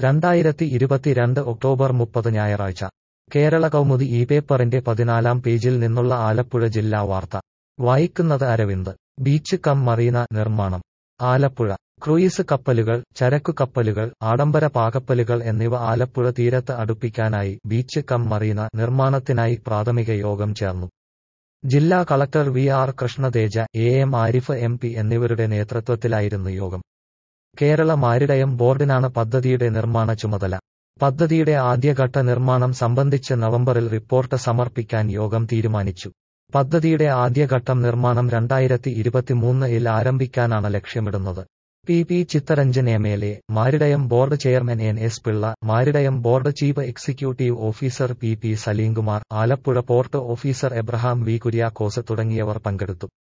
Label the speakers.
Speaker 1: രണ്ടായിരത്തി ഇരുപത്തിരണ്ട് ഒക്ടോബർ മുപ്പത് ഞായറാഴ്ച കേരള കൗമുദി ഈ പേപ്പറിന്റെ പതിനാലാം പേജിൽ നിന്നുള്ള ആലപ്പുഴ ജില്ലാ വാർത്ത വായിക്കുന്നത് അരവിന്ദ് ബീച്ച് കം മറീന നിർമ്മാണം ആലപ്പുഴ ക്രൂയിസ് കപ്പലുകൾ ചരക്കു കപ്പലുകൾ ആഡംബര പാകപ്പലുകൾ എന്നിവ ആലപ്പുഴ തീരത്ത് അടുപ്പിക്കാനായി ബീച്ച് കം മറീന നിർമ്മാണത്തിനായി പ്രാഥമിക യോഗം ചേർന്നു ജില്ലാ collector V R Krishnateja A M Arif M P എന്നിവരുടെ നേതൃത്വത്തിലായിരുന്നു യോഗം കേരള മാരിടയം ബോർഡിനാണ് പദ്ധതിയുടെ നിർമ്മാണ ചുമതല പദ്ധതിയുടെ ആദ്യഘട്ട നിർമ്മാണം സംബന്ധിച്ച് നവംബറിൽ റിപ്പോർട്ട് സമർപ്പിക്കാൻ യോഗം തീരുമാനിച്ചു പദ്ധതിയുടെ ആദ്യഘട്ടം നിർമ്മാണം രണ്ടായിരത്തി ഇരുപത്തിമൂന്നിൽ ആരംഭിക്കാനാണ് ലക്ഷ്യമിടുന്നത് P P Chittaranjan M L A maritime board chairman N S Pillai maritime board chief executive officer P P Salimkumar Alappuzha port officer Abraham V Kuriakose തുടങ്ങിയവർ പങ്കെടുത്തു